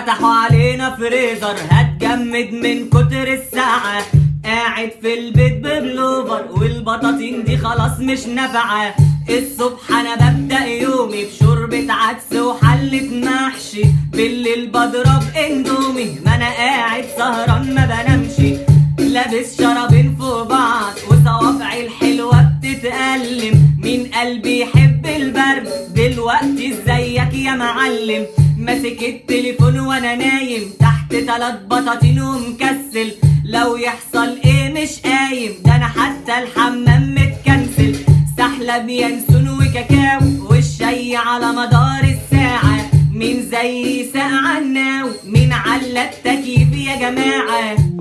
فتحوا علينا فريزر هتجمد من كتر الساعة قاعد في البيت ببلوفر والبطاطين دي خلاص مش نافعة الصبح انا ببدأ يومي بشوربة عدس وحلة محشي بالليل بضرب اندومي ما انا قاعد سهران ما بنامش لابس شرابين فوق بعض وصوابعي الحلوة بتتألم مين قلبي يحب البرد دلوقتي ازيك يا معلم ماسك التليفون وانا نايم تحت تلات بطاطين ومكسل لو يحصل ايه مش قايم ده انا حتى الحمام متكنسل سحلب ينسون وكاكاو والشاي على مدار الساعة مين زي ساعة الناو مين على التكييف يا جماعة